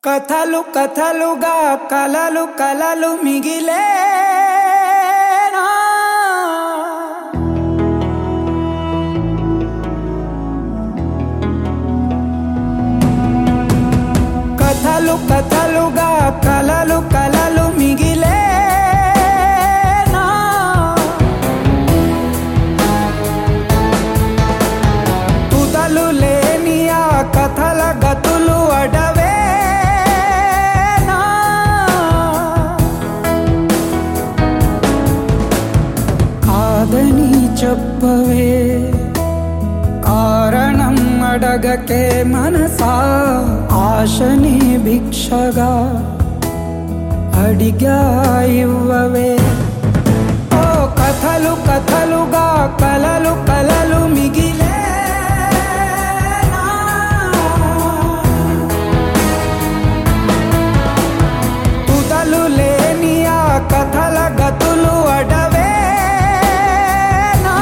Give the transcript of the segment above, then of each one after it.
కథలు కథలుగా కలలు కలలు మిగిలే కథలు కథలుగా కలలు కలలు మిగిలే తుదలు లేని ఆ కథల గతులు అడవేనా కాదని చెప్పవే కారణం అడగకే మనసా ఆశని భిక్షగా అడిగా ఇవ్వవే ఓ కథలు కథలుగా కలలు కలలు మిగిలే తుదలు లేని ఆ కథల గతులు అడవేనా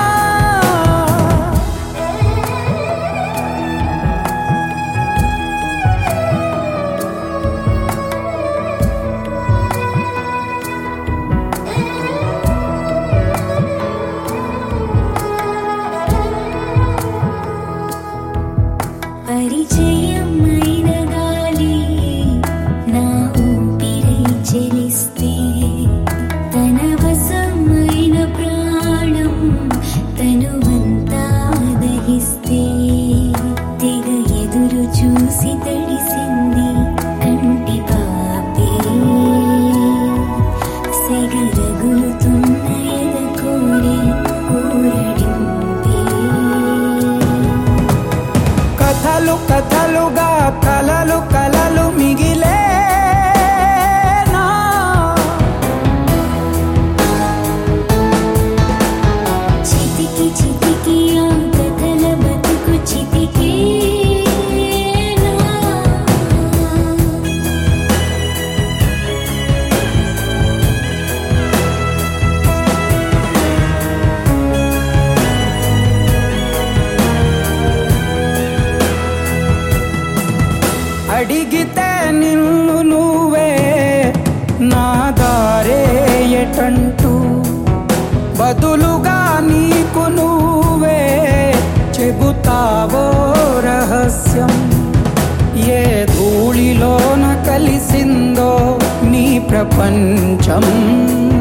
పరిచయమైన గాలి నా ఊపిరి చెలిస్తే తన వశమైన ప్రాణం తనువంతా దహిస్తే తెగ ఎదురు చూసి తడిసింది కంటి పాపే సెగరగులుతున్న ఎద కోరి ఊరడింపే కథలు కథలుగా కలలు కలలు మిగిలే చితికి చితికి ఆ కథల బతుకు చితికేనా అడిగితే నిన్ను నువ్వే నా దారే ఎటంటూ బదులుగా నీకు నువ్వే చెబుతావో రహస్యం ఏ ధూళిలోన కలిసిందో నీ ప్రపంచం